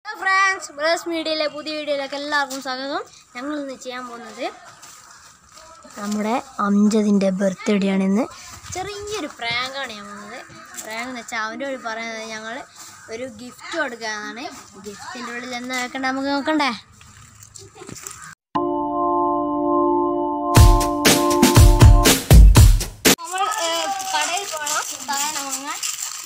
France brace മീഡിയയിലെ പുതിയ വീഡിയോയിലേക്ക് എല്ലാവർക്കും സ്വാഗതം ഞങ്ങൾ ഇന്ന് ചെയ്യാൻ പോകുന്നത് നമ്മുടെ അംജദിൻ്റെ ബർത്ത്ഡേ ആണ് ഇന്ന് ചെറിയൊരു പ്രാങ്കാണ് ഞാൻ പോകുന്നത് പ്രാങ്ക് എന്ന് വെച്ചാൽ അവൻ്റെ വഴി പറയുന്നത് ഞങ്ങൾ ഒരു ഗിഫ്റ്റ് കൊടുക്കാനാണ് ഗിഫ്റ്റിൻ്റെ ഉള്ളിൽ എന്താ വെക്കണ്ടേ നമുക്ക് നോക്കണ്ടേ നമ്മൾ ഏഹ്, കടയിൽ പോകണം സാധനം വാങ്ങാൻ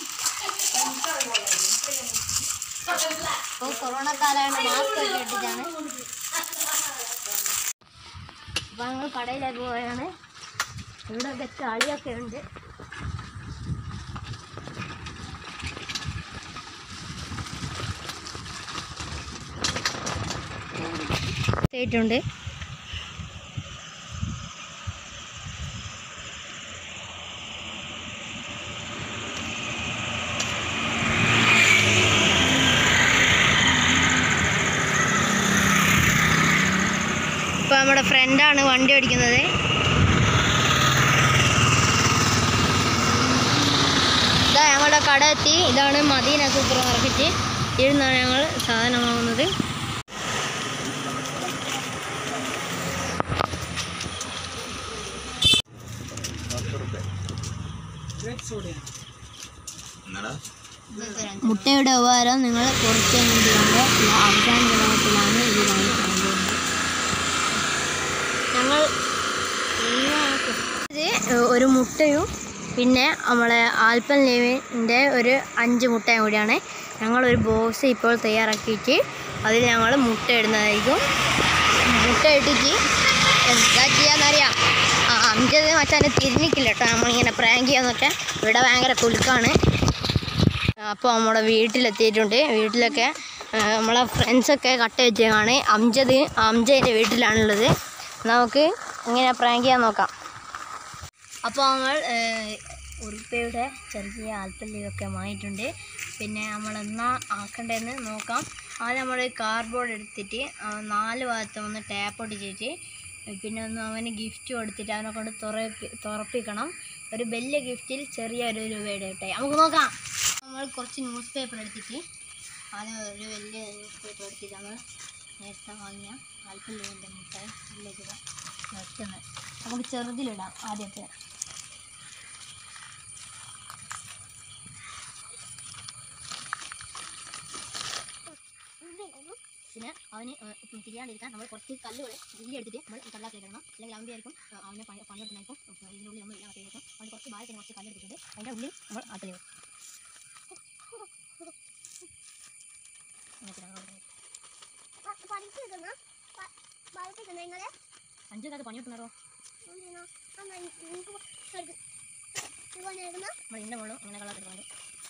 ഇപ്പോൾ കൊറോണ കാലമാണ് മാസ്ക് ഒക്കെ ഇട്ടിട്ടാണ് അപ്പോൾ ഞങ്ങൾ കടയിലേക്ക് പോവുകയാണ് ഇവിടെ ഒക്കെ ചളിയൊക്കെ ഉണ്ട് ായിട്ടുണ്ട് ഇപ്പോൾ നമ്മുടെ ഫ്രണ്ടാണ് വണ്ടി ഓടിക്കുന്നത് ഇതാ ഞങ്ങളുടെ കട എത്തി ഇതാണ് മദീന സൂപ്പർ മാർക്കറ്റ് ഇരുന്നാണ് ഞങ്ങൾ സാധനം വാങ്ങുന്നത് മുട്ടയുടെ ഉപകാരം നിങ്ങൾ കുറച്ച് മുന്തിയുണ്ട് അവസാന ഘടകത്തിലാണ് ഇത് കാണിക്കാൻ പോകുന്നത് ഞങ്ങൾ ഇത് ഒരു മുട്ടയും പിന്നെ നമ്മളെ ആൽപ്പൻ ലേവിൻ്റെ ഒരു അഞ്ച് മുട്ടയും കൂടിയാണ് ഞങ്ങളൊരു ബോക്സ് ഇപ്പോൾ തയ്യാറാക്കിയിട്ട് അതിൽ ഞങ്ങൾ മുട്ട ഇടുന്നതായിരിക്കും മുട്ട ഇട്ടിട്ട് എന്താ ചെയ്യാന്നറിയാം ആ അഞ്ചത് മച്ചാൻ തിരിഞ്ഞിക്കില്ല കേട്ടോ നമ്മളിങ്ങനെ പ്രാങ്ക് ചെയ്യാന്നൊക്കെ ഇവിടെ ഭയങ്കര കുലുക്കാണ് അപ്പോൾ നമ്മുടെ വീട്ടിലെത്തിയിട്ടുണ്ട് വീട്ടിലൊക്കെ ആ, നമ്മളെ ഫ്രണ്ട്സൊക്കെ കട്ട വെച്ചതാണ് അംജദ് അംജദിൻ്റെ വീട്ടിലാണുള്ളത് നമുക്ക് ഇങ്ങനെ പ്രാങ്ക് ചെയ്യാൻ നോക്കാം അപ്പോൾ നമ്മൾ ഉറുപ്പയുടെ ചെറിയ ആൽപ്പല്ലിയൊക്കെ വാങ്ങിയിട്ടുണ്ട് പിന്നെ നമ്മൾ എന്നാ ആക്കണ്ടതെന്ന് നോക്കാം ആദ്യം നമ്മൾ കാർഡ്ബോർഡ് എടുത്തിട്ട് ആ, നാല് ഭാഗത്ത് ഒന്ന് ടാപ്പ് ഒട്ടിച്ചിട്ട് പിന്നെ ഒന്ന് അവന് ഗിഫ്റ്റ് കൊടുത്തിട്ട് അവനെ കൊണ്ട് തുറപ്പി തുറപ്പിക്കണം ഒരു വലിയ ഗിഫ്റ്റിൽ ചെറിയ ഒരു രൂപയുടെ ഇട്ടേ നമുക്ക് നോക്കാം നമ്മൾ കുറച്ച് ന്യൂസ് പേപ്പർ എടുത്തിട്ട് ആദ്യം ഒരു വലിയ ന്യൂസ് പേപ്പർ എടുത്തിട്ട് നമ്മൾ നേരത്തെ വാങ്ങിയ ആൽപ്പല്ലിൻ്റെ മുട്ട ഇതിലേക്ക് ഇടാം വെക്കുന്നത് നമുക്ക് ചെറുതിലിടാം ആദ്യത്തെ പിന്നെ അവന് ഏഹ് ഇപ്പം തിരിയാണ്ടിരിക്കാൻ നമ്മൾ കുറച്ച് കല്ലുകൾ ജില്ലി എടുത്തിട്ട് നമ്മൾ കല്ലാക്കിലേക്ക് ഇടണം അല്ലെങ്കിൽ അവൻ്റെ ആയിരിക്കും ഏഹ് അവനെ പണി പണിയെടുക്കുന്നതായിരിക്കും അപ്പോൾ ഇതിനുള്ളിൽ നമ്മൾ എല്ലാം ആക്കിയിരിക്കും അവന് കുറച്ച് ഭാഗത്തിന് കുറച്ച് കല്ലെടുത്തിട്ടുണ്ട് അതിൻ്റെ ഉള്ളിൽ നമ്മൾ ആട്ടിലേക്ക് അഞ്ചു കാലത്ത് പണിയെടുക്കുന്നതോ നമ്മൾ ഇതിൻ്റെ മുകളിൽ ഇങ്ങനെ കളർ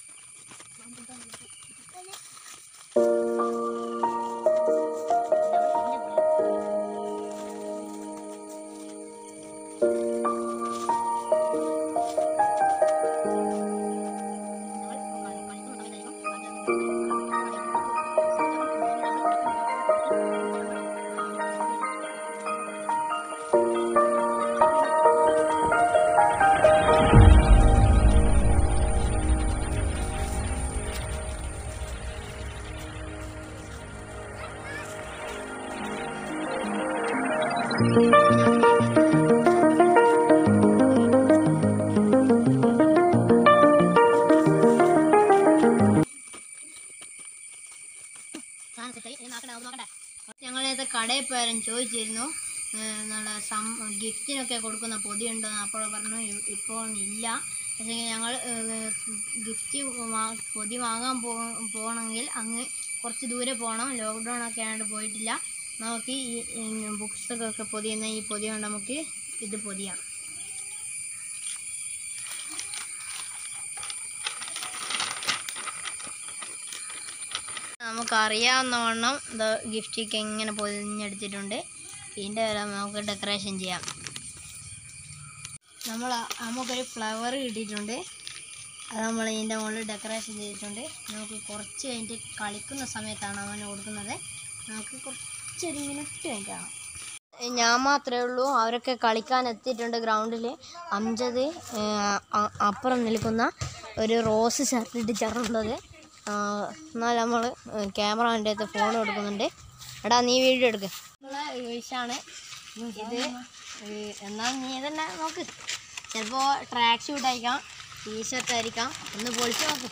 ഞങ്ങൾ നേരത്തെ കടയിൽ പോയാലും ചോദിച്ചിരുന്നു ഏഹ് നല്ല സം ഗിഫ്റ്റിനൊക്കെ കൊടുക്കുന്ന പൊതിയുണ്ടോ അപ്പോൾ പറഞ്ഞു ഇ- ഇപ്പോൾ ഇല്ല പക്ഷേ ഞങ്ങൾ ഗിഫ്റ്റ് വാ- പൊതി വാങ്ങാൻ പോ പോകണമെങ്കിൽ അങ്ങ് കുറച്ച് ദൂരെ പോകണം ലോക്ക്ഡൗൺ ഒക്കെ ആയതുകൊണ്ട് പോയിട്ടില്ല നമുക്ക് ഈ ബുക്സൊക്കെ പൊതിയുന്ന ഈ പൊതി കൊണ്ട് നമുക്ക് ഇത് പൊതിയാം നമുക്കറിയാവുന്ന വണ്ണം ഇത് ഗിഫ്റ്റൊക്കെ ഇങ്ങനെ പൊതിഞ്ഞെടുത്തിട്ടുണ്ട് ഇതിൻ്റെ വരെ നമുക്ക് ഡെക്കറേഷൻ ചെയ്യാം നമ്മൾ നമുക്കൊരു ഫ്ലവർ കിട്ടിയിട്ടുണ്ട് അത് നമ്മൾ ഇതിൻ്റെ മുകളിൽ ഡെക്കറേഷൻ ചെയ്തിട്ടുണ്ട് നമുക്ക് കുറച്ച് കഴിഞ്ഞിട്ട് കളിക്കുന്ന സമയത്താണ് അവന് കൊടുക്കുന്നത് നമുക്ക് കുറച്ചൊരു മിനിറ്റ് കഴിഞ്ഞിട്ടാണ് ഞാൻ മാത്രമേ ഉള്ളൂ അവരൊക്കെ കളിക്കാൻ എത്തിയിട്ടുണ്ട് ഗ്രൗണ്ടിൽ അംജദ് ഏഹ്, അ- അപ്പുറം നിൽക്കുന്ന ഒരു റോസ് ഷർട്ട് ഇട്ടിട്ടുള്ളത് എന്നാൽ നമ്മൾ ക്യാമറ എൻ്റെ അടുത്ത് ഫോൺ കൊടുക്കുന്നുണ്ട് എടാ നീ വീഡിയോ എടുക്ക് വിഷാണ് ഇത് എന്നാൽ നീ തന്നെ നോക്ക് ചിലപ്പോൾ ട്രാക്ക് ഷൂട്ട് ആയിരിക്കാം ടീഷർട്ട് ആയിരിക്കാം ഒന്ന് പൊളിച്ച് നോക്ക്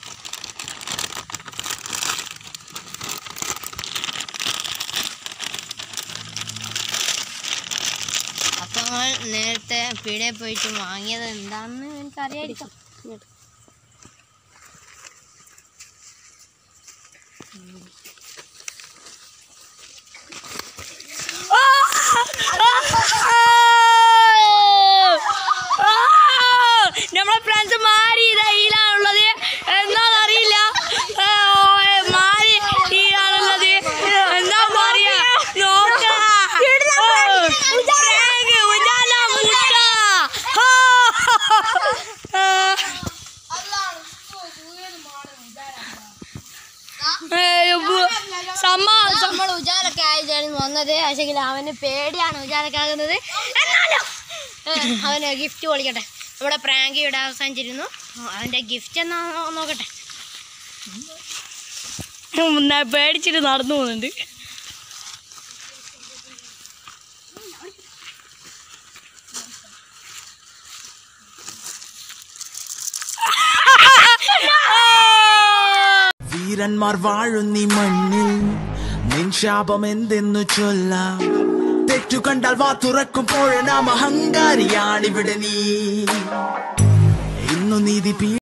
അപ്പം നമ്മൾ നേരത്തെ പീടികയിൽ പോയിട്ട് വാങ്ങിയത് എന്താണെന്ന് എനിക്കറിയായിരിക്കാം നമ്മളെ ഫ്രണ്ട്സ് മാറി ഇതിലാണുള്ളത് എന്താണെന്നറിയില്ല ആ, ഓ, ഏ, മാറി ഇതിലാണുള്ളത് എന്താ പറയാ നോക്ക പ്രാങ്ക്, ഉജാല, മുട്ട. ആ, ആ. ഏയ്, ഉവ്വ്. സമ്മ നമ്മൾ ഉജാലൊക്കെ ആയിട്ടാണ് വന്നത് പക്ഷേ അവന് പേടിയാണ് ഉജാലൊക്കെ ആകുന്നത് എന്നാലും ഏ, അവന് ഗിഫ്റ്റ് പൊളിക്കട്ടെ നമ്മുടെ പ്രാങ്ക് ഇവിടെ അവസാനിച്ചിരുന്നു അവൻ്റെ ഗിഫ്റ്റ് എന്നാ നോ- നോക്കട്ടെ ഉം, പേടിച്ചിട്ട് നടന്നു പോകുന്നുണ്ട് വീരന്മാർ വാഴുന്നീ മണ്ണിൽ നിൻ ശാപം എന്തെന്നു ചൊല്ലാം തെറ്റു കണ്ടാൽ വാ തുറക്കുമ്പോൾ നാം അഹങ്കാരിയാണിവിടെ നീ ഇന്നു നീതി പീ